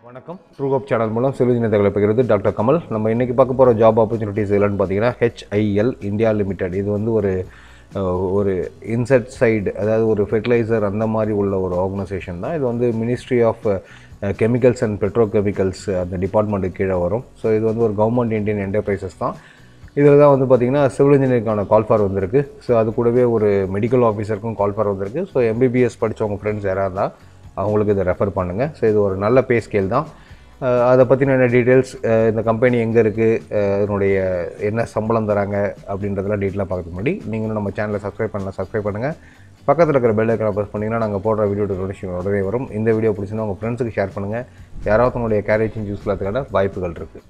வணக்கம் ட்ரூகோப் சேனல் மூலம் சிறுதின தகவலை பகிர்வது டாக்டர் கமல் நம்ம இன்றைக்கி பார்க்க போகிற ஜாப் ஆப்பர்ச்சுனிட்டிஸ் இல்லைன்னு பார்த்தீங்கன்னா ஹெச்ஐஎல் இந்தியா லிமிடெட் இது வந்து ஒரு அஹ், ஒரு இன்செட் சைடு அதாவது ஒரு ஃபெர்டிலைசர் அந்த மாதிரி உள்ள ஒரு ஆர்கனைசேஷன் தான் இது வந்து ministry of chemicals and petrochemicals அந்த டிபார்ட்மெண்ட்டுக்கு கீழே வரும் ஸோ இது வந்து ஒரு கவர்மெண்ட் இந்தியன் என்டர்பிரைசஸ் தான் இதில் தான் வந்து பார்த்திங்கன்னா சிவில் இன்ஜினியருக்கான கால் ஃபார் வந்திருக்கு ஸோ அது கூடவே ஒரு மெடிக்கல் ஆஃபீஸருக்கும் கால் ஃபார் வந்திருக்கு ஸோ எம்பிபிஎஸ் படித்தவங்க ஃப்ரெண்ட்ஸ் யாராக இருந்தால் அவங்களுக்கு இதை ரெஃபர் பண்ணுங்கள் ஸோ இது ஒரு நல்ல பே ஸ்கேல் தான் அஹ் அதை பற்றின டீட்டெயில்ஸ் இந்த கம்பெனி எங்கே இருக்குது இதனுடைய என்ன சம்பளம் தராங்க அப்படின்றதெல்லாம் டீட்டெயிலாக பார்க்கறதுக்கு முன்னாடி நீங்களும் நம்ம சேனலை சப்ஸ்கிரைப் பண்ணலாம் சப்ஸ்கிரைப் பண்ணுங்கள் பக்கத்தில் இருக்கிற பெல் ஐக்கனை ப்ரெஸ் பண்ணிங்கன்னா நாங்கள் போடுற வீடியோ நோட்டிஃபிகேஷன் உடனே வரும் இந்த வீடியோ பிடிச்சினா உங்கள் ஃப்ரெண்ட்ஸுக்கு ஷேர் பண்ணுங்கள் யாராவது உங்களுடைய கேரேஜிங் யூஸ்ஃபுல்லாக வாய்ப்புகள் இருக்குது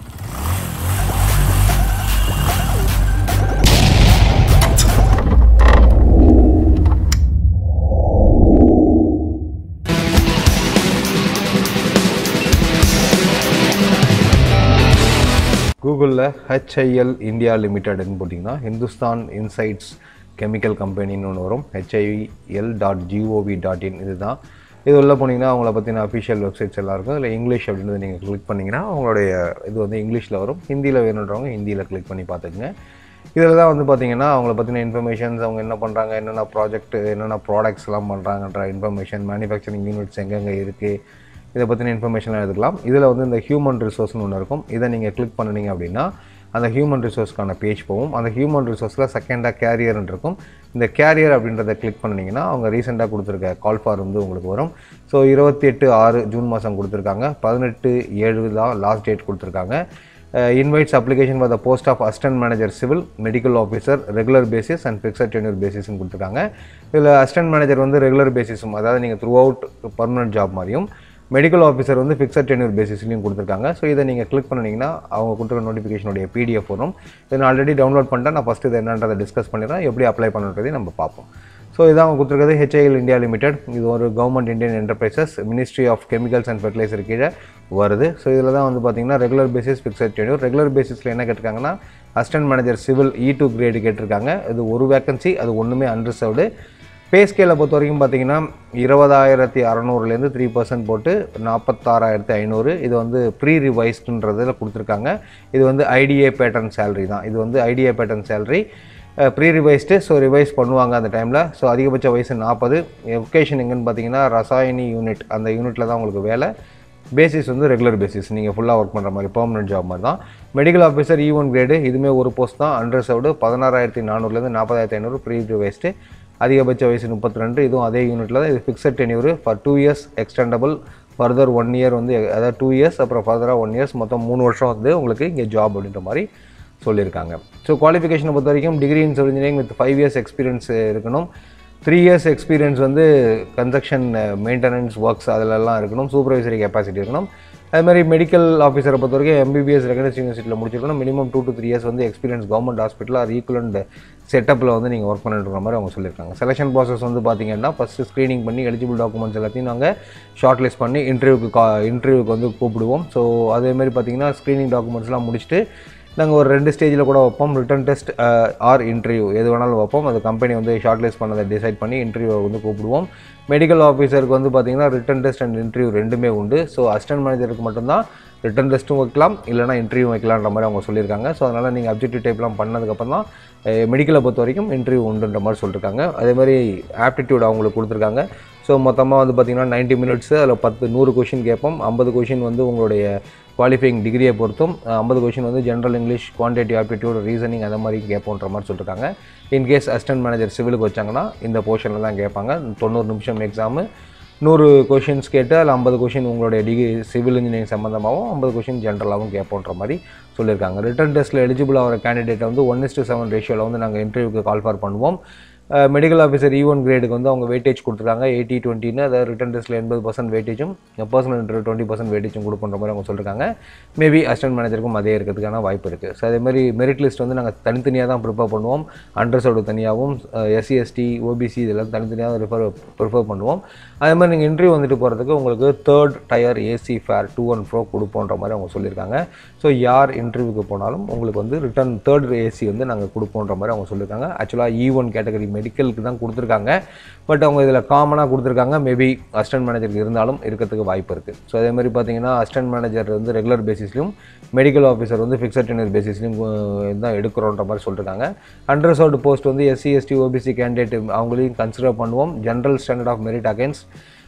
கூகுளில் ஹெச்ஐஎல் இந்தியா லிமிடெட்னு போட்டிங்கன்னா ஹிந்துஸ்தான் இன்சைட்ஸ் கெமிக்கல் கம்பெனின்னு ஒன்று வரும் HIL dot GOV dot in இதுதான் இது உள்ள போனீங்கன்னா அவங்கள பற்றின அஃபிஷியல் வெப்சைட்ஸ் எல்லாம் இருக்கும் அதில் இங்கிலீஷ் அப்படின்றது நீங்கள் கிளிக் பண்ணிங்கன்னா அவங்களுடைய இது வந்து இங்கிலீஷில் வரும் ஹிந்தியில் வேணுன்றவங்க ஹிந்தியில் கிளிக் பண்ணி பார்த்துக்குங்க இதில் தான் வந்து பார்த்தீங்கன்னா அவங்கள பற்றின இன்ஃபர்மேஷன்ஸ் அவங்க என்ன பண்ணுறாங்க என்னென்ன ப்ராஜெக்ட் என்னென்ன ப்ராடக்ட்ஸ்லாம் பண்ணுறாங்கன்ற இன்ஃபர்மேஷன் மேனுஃபேக்சரிங் யூனிட்ஸ் எங்கெங்கே இருக்குது இதை பற்றின இன்ஃபர்மேஷன்லாம் எடுத்துக்கலாம் இதில் வந்து இந்த ஹியூமன் ரிசோர்ஸ்னு ஒன்று இருக்கும் இதை நீங்கள் கிளிக் பண்ணினீங்க அப்படின்னா அந்த ஹியூமன் ரிசோர்ஸ்க்கான பேஜ் போகும் அந்த ஹியூமன் ரிசோர்ஸில் செகண்டாக கேரியர்னு இருக்கும் இந்த கேரியர் அப்படின்றத கிளிக் பண்ணினீங்கன்னா அவங்க ரீசெண்டாக கொடுத்துருக்க கால் ஃபார் வந்து உங்களுக்கு வரும் ஸோ இருபத்தி எட்டு ஆறு ஜூன் மாதம் கொடுத்துருக்காங்க பதினெட்டு ஏழு தான் லாஸ்ட் டேட் கொடுத்துருக்காங்க invites application for the post of assistant manager civil medical officer regular basis and fixed tenure பேசிஸ்னு கொடுத்துருக்காங்க இதில் அசிஸ்டன்ட் மேனேஜர் வந்து ரெகுலர் பேசிஸும் அதாவது நீங்கள் த்ரூ அவுட் பர்மனன்ட் ஜாப் மாதிரியும் மெடிக்கல் ஆஃபீஸர் வந்து ஃபிக்ஸட் டென்யூர் பேசிஸ்லையும் கொடுத்துருக்காங்க ஸோ இதை நீங்கள் கிளிக் பண்ணிங்கன்னா அவங்க கொடுத்துருக்க நோட்டிஃபிகேஷனுடைய பிடிஎஃப் வரும் இதை நான் ஆல்ரெடி டவுன்லோட் பண்ணிட்டேன் நான் ஃபஸ்ட்டு இது என்னன்றதை டிஸ்கஸ் பண்ணிடுறேன் எப்படி அப்ளை பண்ணுறதையும் நம்ம பார்ப்போம் ஸோ இதான் அவங்க கொடுத்துருக்கிறது ஹெச்ஐஎல் இந்தியா லிமிடெட் இது ஒரு government Indian enterprises ministry of chemicals and fertiliser கீழே வருது ஸோ இதில் தான் வந்து பார்த்தீங்கன்னா regular basis fixed tenure regular பேசிஸில் என்ன கேட்டிருக்காங்கன்னா assistant manager civil E two grade கேட்டிருக்காங்க இது ஒரு வேக்கன்சி அது ஒன்றுமே அன்ரிசர்வ்டு பே ஸ்கேலை பொறுத்த வரைக்கும் பார்த்தீங்கன்னா இருபதாயிரத்தி அறநூறுலேருந்து த்ரீ பர்சன்ட் போட்டு நாற்பத்தாறாயிரத்தி ஐநூறு இது வந்து ப்ரீ ரிவைஸ்டுன்றதில் கொடுத்துருக்காங்க இது வந்து ஐடிஏ பேட்டர்ன் சேலரி தான் இது வந்து IDA pattern salary pre revised so revise பண்ணுவாங்க அந்த டைமில் ஸோ அதிகபட்ச வயசு நாற்பது லொக்கேஷன் எங்கன்னு பார்த்தீங்கன்னா ரசாயனி யூனிட் அந்த யூனிட்டில் தான் உங்களுக்கு வேலை பேசிஸ் வந்து ரெகுலர் பேசிஸ் நீங்கள் ஃபுல்லாக ஒர்க் பண்ணுற மாதிரி பெர்மனன்ட் ஜாப் மாதிரி தான் medical officer E one grade இதுவுமே ஒரு போஸ்ட் தான் அன்ரிசர்வ்டு பதினாறாயிரத்தி நானூறுலேருந்து நாற்பதாயிரத்தி ஐநூறு ப்ரீ ரிவைஸ்டு அதிகபட்ச வயசு முப்பத்தி ரெண்டு இதுவும் அதே யூனிட்டில் தான் இது fixed tenure for two years extendable further one year வந்து அதாவது டூ இயர்ஸ் அப்புறம் ஃபர்தராக ஒன் இயர்ஸ் மொத்தம் மூணு வருஷம் வந்து உங்களுக்கு இங்கே ஜாப் அப்படின்ற மாதிரி சொல்லியிருக்காங்க ஸோ குவாலிஃபிகேஷனை பொறுத்த வரைக்கும் degree in civil engineering with five years experience இருக்கணும் த்ரீ இயர்ஸ் எக்ஸ்பீரியன்ஸ் வந்து கன்ஸ்ட்ரக்ஷன் மெயின்டெனன்ஸ் ஒர்க்ஸ் அதிலெல்லாம் இருக்கணும் சூப்பர்வைசரி கெப்பாசிட்டி இருக்கணும் அது மாதிரி மெடிக்கல் ஆஃபீஸரை பொறுத்த வரைக்கும் எம்பிபிஎஸ் ரெகனைஸ் யூனிவர்சிட்டியில் முடிச்சிருக்கணும் minimum two to three years வந்து experience government hospital or equivalent செட்டப்பில் வந்து நீங்கள் ஒர்க் பண்ணிட்டு இருக்கிற மாதிரி அவங்க சொல்லியிருக்காங்க செலெக்ஷன் ப்ராசஸ் வந்து பார்த்தீங்கன்னா ஃபஸ்ட்டு ஸ்க்ரீனிங் பண்ணி எலிஜிபிள் டாக்குமெண்ட்ஸ் எல்லாத்தையும் நாங்கள் ஷார்ட் லிஸ்ட் பண்ணி இன்டர்வியூக்கு கா இன்டர்வியூக்கு வந்து கூப்பிடுவோம் ஸோ அதேமாதிரி பார்த்தீங்கன்னா ஸ்க்ரீனிங் டாக்குமெண்ட்ஸ்லாம் முடிச்சுட்டு நாங்கள் ஒரு ரெண்டு ஸ்டேஜில் கூட வைப்போம் ரிட்டன் டெஸ்ட் ஆர் இன்டர்வியூ எது வேணாலும் வைப்போம் அது கம்பெனி வந்து ஷார்ட் லிஸ்ட் பண்ணதை டிசைட் பண்ணி இன்டர்வியூ வந்து கூப்பிடுவோம் மெடிக்கல் ஆஃபீஸருக்கு வந்து பார்த்தீங்கன்னா ரிட்டன் டெஸ்ட் அண்ட் இன்டர்வியூ ரெண்டுமே உண்டு ஸோ அசிஸ்டன்ட் மேனேஜருக்கு மட்டும்தான் ரிட்டன் டெஸ்ட்டும் வைக்கலாம் இல்லைனா இன்டர்வியூ வைக்கலான்ற மாதிரி அவங்க சொல்லியிருக்காங்க ஸோ அதனால் நீங்கள் அப்ஜெக்டிவ் டைப்லாம் பண்ணதுக்கப்புறம் தான் மெடிக்கலை பொறுத்த வரைக்கும் இன்டர்வியூ உண்டுன்ற மாதிரி சொல்லியிருக்காங்க அதே மாதிரி ஆப்டிடியூட் அவங்களுக்கு கொடுத்துருக்காங்க ஸோ மொத்தமாக வந்து பார்த்திங்கன்னா 90 மினிட்ஸு அதில் பத்து நூறு கொஷின் கேட்போம் ஐம்பது கொஷின் வந்து உங்களுடைய குவாலிஃபைங் டிகிரியை பொறுத்தும் ஐம்பது கொஷின் வந்து general English quantity aptitude reasoning அந்த மாதிரி கேட்போன்ற மாதிரி சொல்லியிருக்காங்க இன்கேஸ் அசிஸ்டன்ட் மேனேஜர் சிவிலுக்கு வச்சாங்கன்னா இந்த போர்ஷனில் தான் கேட்பாங்க தொண்ணூறு நிமிஷம் எக்ஸாமு நூறு கொஷின்ஸ் கேட்டு அதில் ஐம்பது கொஷின் உங்களுடைய டிகிரி சிவில் இன்ஜினியரிங் சம்மந்தமாகவும் ஐம்பது கொஷின் ஜென்ரலாகவும் கேட்போன்ற மாதிரி சொல்லியிருக்காங்க ரிட்டன் டெஸ்ட்டில் எலிஜிபிள் ஆகிற கேண்டிடேட்டை வந்து ஒன் இஸ்டு செவன் ரேஷியோவில் வந்து நாங்கள் இன்டர்வியூக்கு கால் ஃபார் பண்ணுவோம் மெடிக்கல் ஆஃபீஸர் இ ஒன் கிரேடுக்கு வந்து அவங்க வெயிட்டேஜ் கொடுத்துருக்காங்க எயிட்டி டுவெண்ட்டின்னு அதாவது ரிட்டன் டெஸ்ட்டில் எண்பது பர்சன்ட் வெயிட்டேஜும் பர்சனல் இன்டர்வியூ டுவெண்ட்டி பர்சன்ட் வெயிட்டேஜும் கொடுக்குன்ற மாதிரி அவங்க சொல்லியிருக்காங்க மேபி அசிஸ்டன்ட் மேனேஜருக்கும் அதே இருக்கிறதுக்கான வாய்ப்பு இருக்குது ஸோ அதே மாதிரி மெரிட் லிஸ்ட் வந்து நாங்கள் தனித்தனியாக தான் ப்ரிப்பேர் பண்ணுவோம் அண்டர்சோடு தனியாகவும் எஸ்சி எஸ்டி ஓபிசி இதெல்லாம் தனித்தனியாக ரிஃபர் ப்ரிஃபர் பண்ணுவோம் அதே மாதிரி நீங்கள் இன்டர்வியூ வந்துட்டு போகிறதுக்கு உங்களுக்கு third tier AC fare to and fro கொடுப்போன்ற மாதிரி அவங்க சொல்லியிருக்காங்க ஸோ யார் இன்டர்வியூக்கு போனாலும் உங்களுக்கு வந்து ரிட்டன் தேர்ட் ஏசி வந்து நாங்கள் கொடுப்போன்ற மாதிரி அவங்க சொல்லியிருக்காங்க ஆக்சுவலாக இ ஒன் கேட்டகரி மெடிக்கலுக்கு தான் கொடுத்துருக்காங்க பட் அவங்க இதில் காமனாக கொடுத்துருக்காங்க மேபி அசிஸ்டன்ட் மேனேஜருக்கு இருந்தாலும் இருக்கிறதுக்கு வாய்ப்பு இருக்குது ஸோ அதே மாதிரி பார்த்தீங்கன்னா அசிஸ்டன்ட் மேனேஜர் வந்து ரெகுலர் பேசிஸ்லையும் மெடிக்கல் ஆஃபீஸர் வந்து ஃபிக்ஸட் டென்யூர் பேசிஸ்லையும் தான் எடுக்கிறோன்ற மாதிரி சொல்லியிருக்காங்க அண்டர்சர்வ்டு போஸ்ட் வந்து எஸ்சி எஸ்டி ஓபிசி கேண்டிடேட் அவங்களையும் கன்சிடர் பண்ணுவோம் general standard of merit against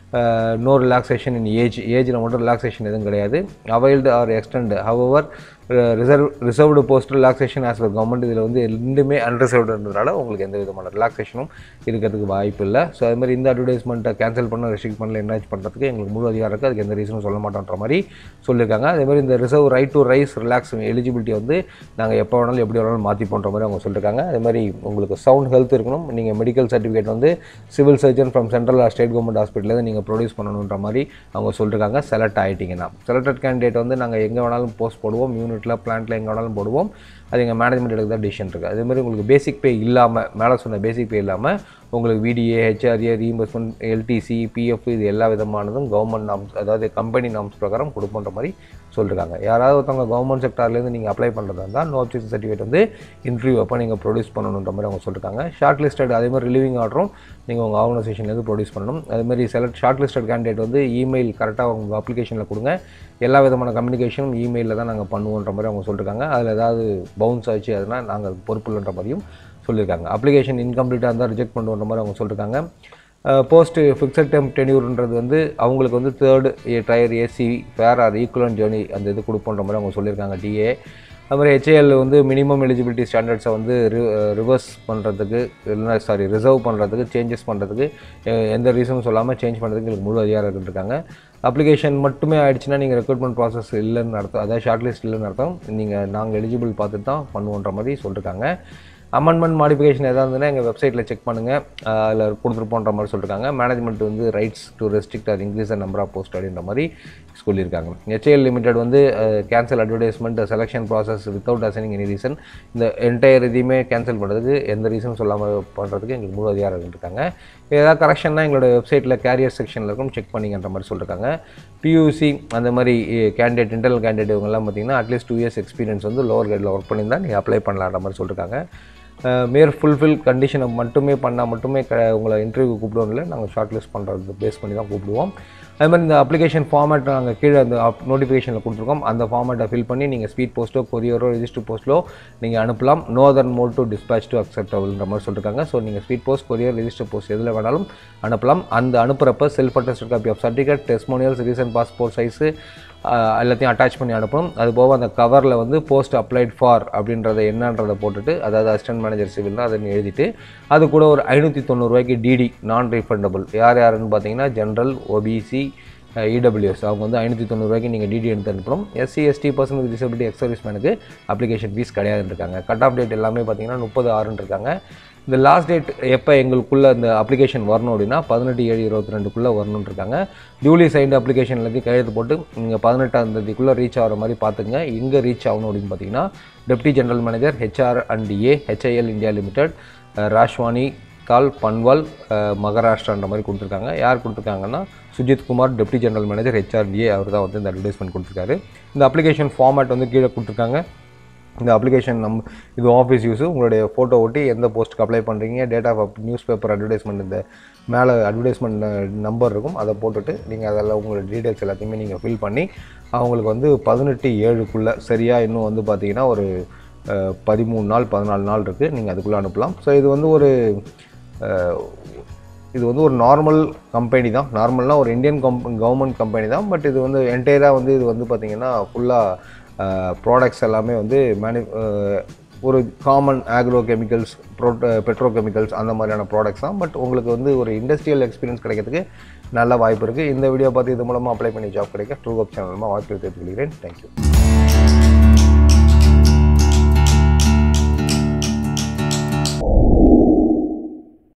no relaxation in age ஏஜில் மட்டும் ரிலாக்ஸேஷன் எதுவும் கிடையாது availed or extend however reserve reserved post relaxation as per government இதில் வந்து ரெண்டுமே அன்ரிசர்வ்டுன்றதுனால உங்களுக்கு எந்த விதமான ரிலாக்ஸேஷனும் இருக்கிறதுக்கு வாய்ப்பு இல்லை ஸோ அது மாதிரி இந்த அட்வர்டைஸ்மெண்ட்டை கேன்சல் பண்ண ரெஸ்ட்ரிக்ட் பண்ணல என்ராச் பண்ணுறதுக்கு எங்களுக்கு முழு அதிகாரம் இருக்குது அதுக்கு எந்த ரீசனும் சொல்ல மாட்டோன்ற மாதிரி சொல்லியிருக்காங்க அதே மாதிரி இந்த reserve right to raise relax eligibility வந்து நாங்கள் எப்போ வேணாலும் எப்படி வேணாலும் மாற்றி பண்ணுற மாதிரி அவங்க சொல்லியிருக்காங்க அதே மாதிரி உங்களுக்கு சவுண்ட் ஹெல்த் இருக்கணும் நீங்கள் மெடிக்கல் சர்டிஃபிகேட் வந்து civil surgeon from central state government ஹாஸ்பிட்டலேருந்து நீங்கள் ப்ரொடியூஸ் பண்ணணுன்ற மாதிரி அவங்க சொல்லியிருக்காங்க செலக்ட் ஆகிட்டிங்கன்னா செலக்டட் கேண்டிடேட் வந்து நாங்கள் எங்கே வேணாலும் போஸ்ட் போடுவோம் யூனிட்டில் பிளான்ட்டில் எங்கே வேணாலும் போடுவோம் அது எங்கள் மேனேஜ்மெண்ட் எடுக்க தான் டிசிஷன் இருக்குது அதே மாதிரி உங்களுக்கு பேசிக் பே இல்லாமல் மேலே சொன்ன பேசிக் பே இல்லாமல் உங்களுக்கு VDA HRA reimbursement LTC PF இது எல்லா விதமானதும் கவர்மெண்ட் நாம்ஸ் அதாவது கம்பெனி நாம்ஸ் பிரகாரம் கொடுப்போன்ற மாதிரி சொல்லியிருக்காங்க யாராவது ஒருத்தவங்க கவர்மெண்ட் செக்டார்லேருந்து நீங்கள் அப்ளை பண்ணுறதா இருந்தால் நோ அப்ஜெக்ஷன் சர்டிஃபிகேட் வந்து இன்டர்வியூ அப்போ நீங்கள் ப்ரொடியூஸ் பண்ணணுன்ற மாதிரி அவங்க சொல்லியிருக்காங்க ஷார்ட் லிஸ்டட் அதே மாதிரி ரிலீவிங் ஆர்டரும் நீங்கள் உங்கள் ஆர்கனைசேஷன்லேருந்து ப்ரொடியூஸ் பண்ணணும் அதே மாதிரி செலக்ட் ஷார்ட் லிஸ்டட் கேண்டிடேட் வந்து இமெயில் கரெக்டாக உங்கள் அப்ளிகேஷனில் கொடுங்க எல்லா விதமான கம்யூனிகேஷனும் இமெயிலில் தான் நாங்கள் பண்ணுவோன்ற மாதிரி அவங்க சொல்லியிருக்காங்க அதில் ஏதாவது பவுன்ஸ் ஆச்சு அதனால் நாங்கள் பொறுப்பு இல்லைன்ற மாதிரியும் சொல்லியிருக்காங்க அப்ளிகேஷன் இன்கம்ப்ளீட்டாக இருந்தால் ரிஜெக்ட் பண்ணுன்ற மாதிரி அவங்க சொல்லியிருக்காங்க போஸ்ட் ஃபிக்ஸட் டெம் டென்யூர்ன்றது வந்து அவங்களுக்கு வந்து third tier AC fare or equivalent journey அந்த இது கொடுப்போன்ற மாதிரி அவங்க சொல்லியிருக்காங்க டிஏ அது மாதிரி ஹெச்ஏஎல் வந்து மினிமம் எலிஜிபிலிட்டி ஸ்டாண்டர்ட்ஸை வந்து ரிவர்ஸ் பண்ணுறதுக்கு இல்லைனா சாரி ரிசர்வ் பண்ணுறதுக்கு சேஞ்சஸ் பண்ணுறதுக்கு எந்த ரீசனும் சொல்லாமல் சேஞ்ச் பண்ணுறதுக்கு எங்களுக்கு முழு அதிகாரம் இருக்காங்க அப்ளிகேஷன் மட்டுமே ஆயிடுச்சுன்னா நீங்கள் ரெக்ரூட்மெண்ட் ப்ராசஸ் இல்லைன்னு அர்த்தம் அதாவது ஷார்ட் லிஸ்ட் இல்லைன்னு அர்த்தம் நீங்கள் நாங்கள் எலிஜிபிள் பார்த்துட்டு தான் பண்ணுவோன்ற மாதிரி சொல்லியிருக்காங்க அமெண்ட்மெண்ட் மாடிஃபிகேஷன் எதாவது இருந்ததுன்னா எங்கள் வெப்சைட்டில் செக் பண்ணுங்கள் அதில் கொடுத்துருப்போன்ற மாதிரி சொல்லியிருக்காங்க மேனேஜ்மெண்ட் வந்து rights to restrict or increase number of post அப்படின்ற மாதிரி சொல்லியிருக்காங்க ஹெச்ஏஎல் லிமிடெட் வந்து cancel advertisement selection process without assigning any reason இந்த என்டையர் இதையுமே கேன்சல் பண்ணுறதுக்கு எந்த ரீசனும் சொல்லாமல் பண்ணுறதுக்கு எங்களுக்கு முழு அதிகாரம் இருக்காங்க ஏதாவது கரெக்ஷன்னா எங்களோட வெப்சைட்டில் கேரியர் செக்ஷனில் இருக்கும் செக் பண்ணிங்கன்ற மாதிரி சொல்லியிருக்காங்க பியூசி அந்த மாதிரி கேண்டிடேட் இன்டர்னல் கேண்டிடேட் இவங்கெல்லாம் பார்த்தீங்கன்னா அட்லீஸ்ட் டூ இயர்ஸ் எக்ஸ்பீரியன்ஸ் வந்து லோவர் கிரேடில் ஒர்க் பண்ணியிருந்தா நீங்கள் அப்ளை பண்ணலான்ற மாதிரி சொல்லியிருக்காங்க மேர் ஃபுல்ஃபில் கண்டிஷனை மட்டுமே பண்ணால் மட்டுமே க உங்களை இன்டர்வியூ கூப்பிடுவோம் இல்லை நாங்கள் ஷார்ட் லிஸ்ட் பண்ணுறது பேஸ் பண்ணி தான் கூப்பிடுவோம் அது மாதிரி இந்த அப்ளிகேஷன் ஃபார்மேட் நாங்கள் கீழே அந்த நோட்டிஃபிகேஷனில் கொடுத்துருக்கோம் அந்த ஃபார்மேட்டை ஃபில் பண்ணி நீங்கள் ஸ்பீட் போஸ்ட்டோ கொரியரோ ரெஜிஸ்டர் போஸ்ட்டோ நீங்கள் அனுப்பலாம் no other mode to dispatch to அக்செப்டபிள்ன்ற மாதிரி சொல்லியிருக்காங்க ஸோ நீங்கள் speed post courier register post எதில் வேணாலும் அனுப்பலாம் அந்த அனுப்புகிறப்ப self attested copy of certificate testimonials recent passport size எல்லாத்தையும் அட்டாச் பண்ணி அனுப்பணும் அது போக அந்த கவரில் வந்து போஸ்ட் அப்ளைட் ஃபார் அப்படின்றத என்னன்றதை போட்டுட்டு அதாவது அசிஸ்டன்ட் மேனேஜர் சிவில்னா அதை எழுதிட்டு அது கூட ஒரு ஐநூற்றி தொண்ணூறுரூவாய்க்கு டிடி நான் ரீஃபண்டபிள் யார் யாருன்னு பார்த்தீங்கன்னா ஜென்ரல் ஓபிசி இடபிள்யூஎஸ் அவங்க வந்து ஐநூற்றி தொண்ணூறுரூவாய்க்கு நீங்கள் டிடி எடுத்து அனுப்பணும் SC ST person with disability ex சர்வீஸ்மேனுக்கு அப்ளிகேஷன் ஃபீஸ் கிடையாதுன்னு இருக்காங்க கட் ஆஃப் டேட் எல்லாமே பார்த்தீங்கன்னா முப்பது ஆறுன்னு இருக்காங்க இந்த லாஸ்ட் டேட் எப்போ எங்களுக்குள்ளே இந்த அப்ளிகேஷன் வரணும் அப்படின்னா பதினெட்டு ஏழு இருபத்தி ரெண்டுக்குள்ளே வரணும்னு இருக்காங்க டியூலி சைன்டு அப்ளிகேஷன்லக்கு கையெழுத்து போட்டு நீங்கள் பதினெட்டாம் தேதிக்குள்ளே ரீச் ஆகிற மாதிரி பார்த்துங்க எங்கே ரீச் ஆகணும் அப்படின்னு பார்த்தீங்கன்னா deputy general manager HR and A HIL India limited Rasayani கால் பன்வால் மகாராஷ்டிரான்ற மாதிரி கொடுத்துருக்காங்க யார் கொடுத்துருக்காங்கன்னா Sujith Kumar deputy general manager HRDA அவர் தான் வந்து இந்த அட்வர்டைஸ்மெண்ட் கொடுத்துருக்காரு இந்த அப்ளிகேஷன் ஃபார்மேட் வந்து கீழே கொடுத்துருக்காங்க இந்த அப்ளிகேஷன் நம் இது ஆஃபீஸ் யூஸு உங்களுடைய ஃபோட்டோ ஒட்டி எந்த போஸ்ட்டுக்கு அப்ளை பண்ணுறீங்க date of newspaper advertisement இந்த மேலே அட்வர்டைஸ்மெண்ட் நம்பர் இருக்கும் அதை போட்டுட்டு நீங்கள் அதெல்லாம் உங்களோட டீட்டெயில்ஸ் எல்லாத்தையுமே நீங்கள் ஃபில் பண்ணி அவங்களுக்கு வந்து பதினெட்டு ஏழுக்குள்ளே சரியாக இன்னும் வந்து பார்த்தீங்கன்னா ஒரு பதிமூணு நாள் பதினாலு நாள் இருக்குது நீங்கள் அதுக்குள்ளே அனுப்பலாம் ஸோ இது வந்து ஒரு இது வந்து ஒரு நார்மல் கம்பெனி தான் நார்மல்னால் ஒரு இந்தியன் கம் கவர்மெண்ட் கம்பெனி தான் பட் இது வந்து என்டையராக வந்து இது வந்து பார்த்திங்கன்னா ஃபுல்லாக ப்ராடக்ட்ஸ் எல்லாமே வந்து மேனு ஒரு common agrochemicals proto petrochemicals அந்த மாதிரியான ப்ராடக்ட்ஸ் தான் பட் உங்களுக்கு வந்து ஒரு இண்டஸ்ட்ரியல் எக்ஸ்பீரியன்ஸ் கிடைக்கிறதுக்கு நல்ல வாய்ப்பு இருக்குது இந்த வீடியோ பார்த்து இது மூலமாக அப்ளை பண்ணி ஜாப் கிடைக்க ட்ரூ அப் சேனல் மூலமாக வாய்ப்பு தெரிவித்துக் கொள்கிறேன் தேங்க்யூ